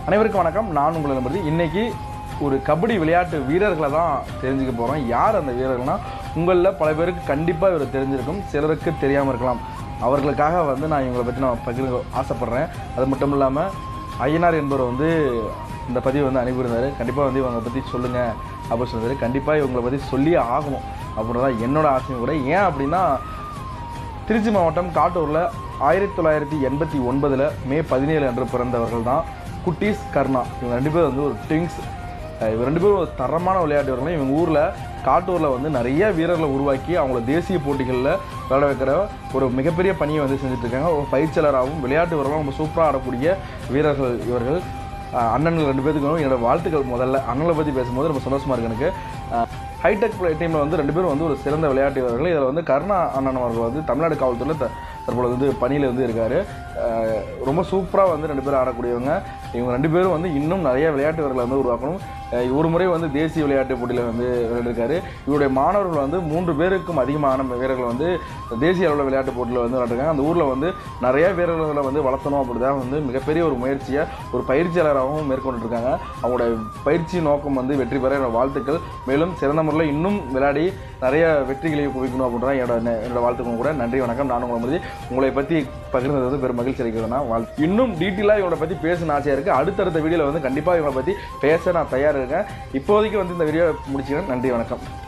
அனைவருக்கும் வணக்கம் நான் உங்களை நம்புறது இன்னைக்கு ஒரு கபடி விளையாட்டு வீரர்களை தான் தெரிஞ்சுக்க போகிறோம் யார் அந்த வீரர்கள்னா உங்களில் பல பேருக்கு கண்டிப்பாக இவர் தெரிஞ்சிருக்கும் சிலருக்கு தெரியாமல் இருக்கலாம் அவர்களுக்காக வந்து நான் இவங்களை பற்றி நான் பகிர்ந்து ஆசைப்பட்றேன் அது மட்டும் இல்லாமல் ஐயனார் என்பவர் வந்து இந்த பதிவு வந்து அனுப்பியிருந்தார் கண்டிப்பாக வந்து இவங்களை பற்றி சொல்லுங்கள் அப்படின்னு சொன்னார் கண்டிப்பாக இவங்களை பற்றி சொல்லியே ஆகணும் அப்படின்னு தான் என்னோட ஆசையும் கூட ஏன் அப்படின்னா திருச்சி மாவட்டம் காட்டூரில் ஆயிரத்தி தொள்ளாயிரத்தி எண்பத்தி ஒன்பதில் மே பதினேழு அன்று பிறந்தவர்கள் தான் குட்டீஸ் கர்ணா இவங்க ரெண்டு பேரும் வந்து ஒரு ட்விங்ஸ் இவங்க ரெண்டு பேரும் ஒரு தரமான விளையாட்டு வீரர்கள் இவங்க ஊரில் காட்டூரில் வந்து நிறைய வீரர்களை உருவாக்கி அவங்கள தேசிய போட்டிகளில் விளையாட வைக்கிற ஒரு மிகப்பெரிய பணியை வந்து செஞ்சுட்டு இருக்காங்க ஒரு பயிற்சியாளராகவும் விளையாட்டு வீரர்களும் ரொம்ப சூப்பராக ஆடக்கூடிய வீரர்கள் இவர்கள் அஹ் அண்ணன்கள் ரெண்டு பேத்துக்கும் என்னோட வாழ்த்துக்கள் முதல்ல அண்ணனை பற்றி பேசும்போது ரொம்ப சந்தோஷமாக இருக்கு எனக்கு ஹைடெக் டீமில் வந்து ரெண்டு பேரும் வந்து ஒரு சிறந்த விளையாட்டு வீரர்கள் இதில் வந்து கருணா அண்ணன் அவர்கள் வந்து தமிழ்நாடு காவல்துறையில் த தற்பொழுது வந்து பணியில் வந்து இருக்கார் ரொம்ப சூப்பராக வந்து ரெண்டு பேரும் ஆடக்கூடியவங்க இவங்க ரெண்டு பேரும் வந்து இன்னும் நிறைய விளையாட்டு வீரர்களை வந்து உருவாக்கணும் அஹ் ஒரு முறை வந்து தேசிய விளையாட்டு போட்டியில் வந்து விளையாடிருக்காரு இவருடைய மாணவர்கள் வந்து மூன்று பேருக்கும் அதிகமான வீரர்கள் வந்து தேசிய அளவில் விளையாட்டு போட்டியில் வந்து விளையாடுறாங்க அந்த ஊரில் வந்து நிறைய வீரர்களை வந்து வளர்த்தணும் அப்படி தான் வந்து மிகப்பெரிய ஒரு முயற்சியை ஒரு பயிற்சியாளராகவும் மேற்கொண்டு இருக்காங்க அவங்களோட பயிற்சி நோக்கம் வந்து வெற்றி பெற என்னோட வாழ்த்துக்கள் மேலும் சிறந்த முறையில் இன்னும் விளையாடி நிறைய வெற்றிகளை குவிக்கணும் அப்படின்றத என்னோட என்னோட வாழ்த்துக்கள் கூட நன்றி வணக்கம் நான் உங்களை மாதிரி உங்களை பற்றி பகிர்ந்தது வந்து பெரும் மகிழ்ச்சி அளிக்கிறதுனா வாழ் இன்னும் டீட்டெயிலாக இவங்களை பற்றி பேசணும் ஆசையாக இருக்குது அடுத்தடுத்த வீடியோவில் வந்து கண்டிப்பாக இவங்களை பற்றி பேச நான் தயாராக இருக்கேன் இப்போதைக்கு வந்து இந்த வீடியோ முடிச்சுக்கிறேன் நன்றி வணக்கம்